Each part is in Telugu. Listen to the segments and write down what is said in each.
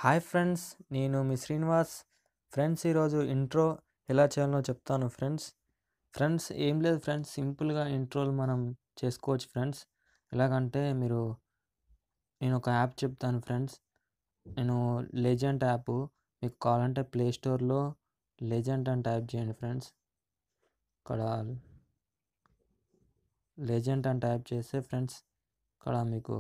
హాయ్ ఫ్రెండ్స్ నేను మీ శ్రీనివాస్ ఫ్రెండ్స్ ఈరోజు ఇంట్రో ఎలా చేయాలో చెప్తాను ఫ్రెండ్స్ ఫ్రెండ్స్ ఏం లేదు ఫ్రెండ్స్ సింపుల్గా ఇంట్రోలు మనం చేసుకోవచ్చు ఫ్రెండ్స్ ఎలాగంటే మీరు నేను ఒక యాప్ చెప్తాను ఫ్రెండ్స్ నేను లెజెండ్ యాప్ మీకు కావాలంటే ప్లే స్టోర్లో లెజెండ్ అని టైప్ చేయండి ఫ్రెండ్స్ ఇక్కడ లెజెండ్ అని టైప్ చేస్తే ఫ్రెండ్స్ ఇక్కడ మీకు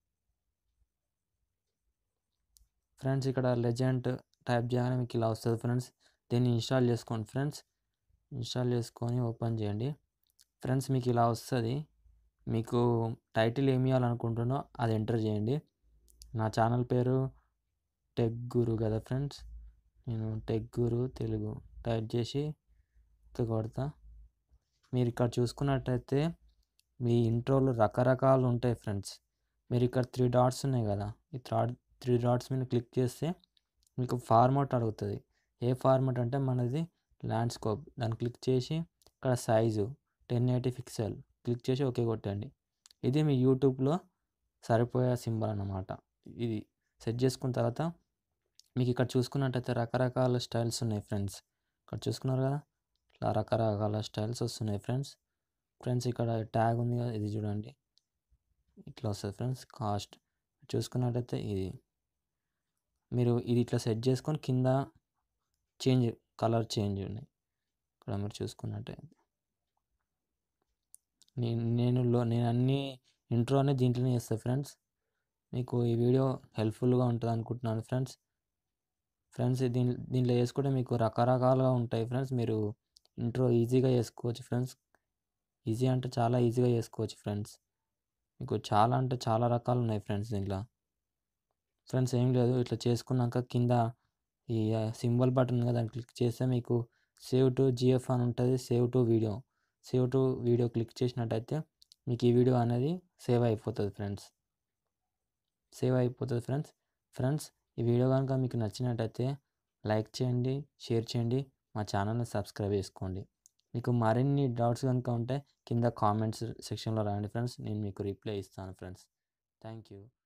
ఫ్రెండ్స్ ఇక్కడ లెజెండ్ టైప్ చేయగానే మీకు ఇలా వస్తుంది ఫ్రెండ్స్ దీన్ని ఇన్స్టాల్ చేసుకోండి ఫ్రెండ్స్ ఇన్స్టాల్ చేసుకొని ఓపెన్ చేయండి ఫ్రెండ్స్ మీకు ఇలా వస్తుంది మీకు టైటిల్ ఏమి ఇవ్వాలనుకుంటున్నో అది ఎంటర్ చేయండి నా ఛానల్ పేరు టెక్ గురు కదా ఫ్రెండ్స్ నేను టెక్ గురు తెలుగు టైప్ చేసి కొడతా మీరు ఇక్కడ చూసుకున్నట్టయితే మీ ఇంట్రోలో రకరకాలు ఉంటాయి ఫ్రెండ్స్ మీరు ఇక్కడ త్రీ డాట్స్ ఉన్నాయి కదా ఈ థ్రాడ్ త్రీ డాట్స్ మీద క్లిక్ చేస్తే మీకు ఫార్మాట్ అడుగుతుంది ఏ ఫార్మాట్ అంటే మనది ల్యాండ్స్కోప్ దాన్ని క్లిక్ చేసి ఇక్కడ size ten eighty pixel click చేసి ఓకే కొట్టండి ఇది మీ యూట్యూబ్లో సరిపోయే సింబల్ అన్నమాట ఇది సెట్ చేసుకున్న తర్వాత మీకు ఇక్కడ చూసుకున్నట్టయితే రకరకాల స్టైల్స్ ఉన్నాయి ఫ్రెండ్స్ ఇక్కడ చూసుకున్నారు కదా ఇట్లా రకరకాల స్టైల్స్ వస్తున్నాయి ఫ్రెండ్స్ ఫ్రెండ్స్ ఇక్కడ ట్యాగ్ ఉంది కదా ఇది చూడండి ఇట్లా వస్తుంది ఫ్రెండ్స్ కాస్ట్ చూసుకున్నట్టయితే ఇది మీరు ఇది ఇట్లా సెట్ చేసుకొని కింద చేంజ్ కలర్ చేంజ్ ఉన్నాయి ఇక్కడ మీరు చూసుకున్నట్టయితే నేను నేను లో నేను అన్ని ఇంట్రో అనేది దీంట్లోనే చేస్తాను ఫ్రెండ్స్ మీకు ఈ వీడియో హెల్ప్ఫుల్గా ఉంటుంది అనుకుంటున్నాను ఫ్రెండ్స్ ఫ్రెండ్స్ దీని దీంట్లో చేసుకుంటే మీకు రకరకాలుగా ఉంటాయి ఫ్రెండ్స్ మీరు ఇంట్రో ఈజీగా చేసుకోవచ్చు ఫ్రెండ్స్ ఈజీ అంటే చాలా ఈజీగా చేసుకోవచ్చు ఫ్రెండ్స్ మీకు చాలా అంటే చాలా రకాలు ఉన్నాయి ఫ్రెండ్స్ దీంట్లో ఫ్రెండ్స్ ఏం లేదు ఇట్లా చేసుకున్నాక కింద ఈ సింబల్ బటన్ కదా దాన్ని క్లిక్ చేస్తే మీకు సేవ్ టు జిఎఫ్ అని ఉంటుంది save to video save to video click చేసినట్టయితే మీకు ఈ వీడియో అనేది సేవ్ అయిపోతుంది ఫ్రెండ్స్ సేవ్ అయిపోతుంది ఫ్రెండ్స్ ఫ్రెండ్స్ ఈ వీడియో కనుక మీకు నచ్చినట్టయితే లైక్ చేయండి షేర్ చేయండి మా ఛానల్ని సబ్స్క్రైబ్ చేసుకోండి మీకు మరిన్ని డౌట్స్ కనుక ఉంటే కింద కామెంట్స్ సెక్షన్లో రాయండి ఫ్రెండ్స్ నేను మీకు రిప్లై ఇస్తాను ఫ్రెండ్స్ థ్యాంక్ యూ